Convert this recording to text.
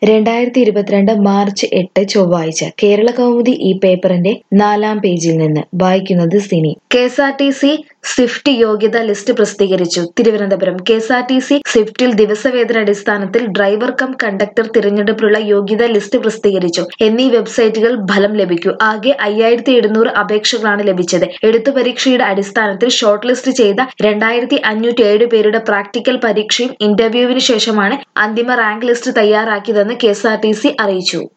രണ്ടായിരത്തി ഇരുപത്തിരണ്ട് മാർച്ച് എട്ട് ചൊവ്വാഴ്ച കേരള കൗമുദി ഈ പേപ്പറിന്റെ നാലാം പേജിൽ നിന്ന് വായിക്കുന്നത് Sini K S R T C swift യോഗ്യതാ ലിസ്റ്റ് പ്രസിദ്ധീകരിച്ചു Thiruvananthapuram K S R T C സ്വിഫ്റ്റിൽ ദിവസവേതന അടിസ്ഥാനത്തിൽ ഡ്രൈവർ കം കണ്ടക്ടർ തിരഞ്ഞെടുപ്പിനുള്ള യോഗ്യതാ ലിസ്റ്റ് പ്രസിദ്ധീകരിച്ചു എന്നീ വെബ്സൈറ്റുകൾ ഫലം ലഭിക്കൂ ആകെ അയ്യായിരത്തി എഴുന്നൂറ് അപേക്ഷകളാണ് ലഭിച്ചത് എഴുത്തു പരീക്ഷയുടെ അടിസ്ഥാനത്തിൽ ഷോർട്ട് ലിസ്റ്റ് ചെയ്ത രണ്ടായിരത്തി അഞ്ഞൂറ്റി ഏഴ് പേരുടെ പ്രാക്ടിക്കൽ പരീക്ഷയും ഇന്റർവ്യൂവിന് ശേഷമാണ് അന്തിമ റാങ്ക് ലിസ്റ്റ് തയ്യാറാക്കിയതെന്ന് K S R T C അറിയിച്ചു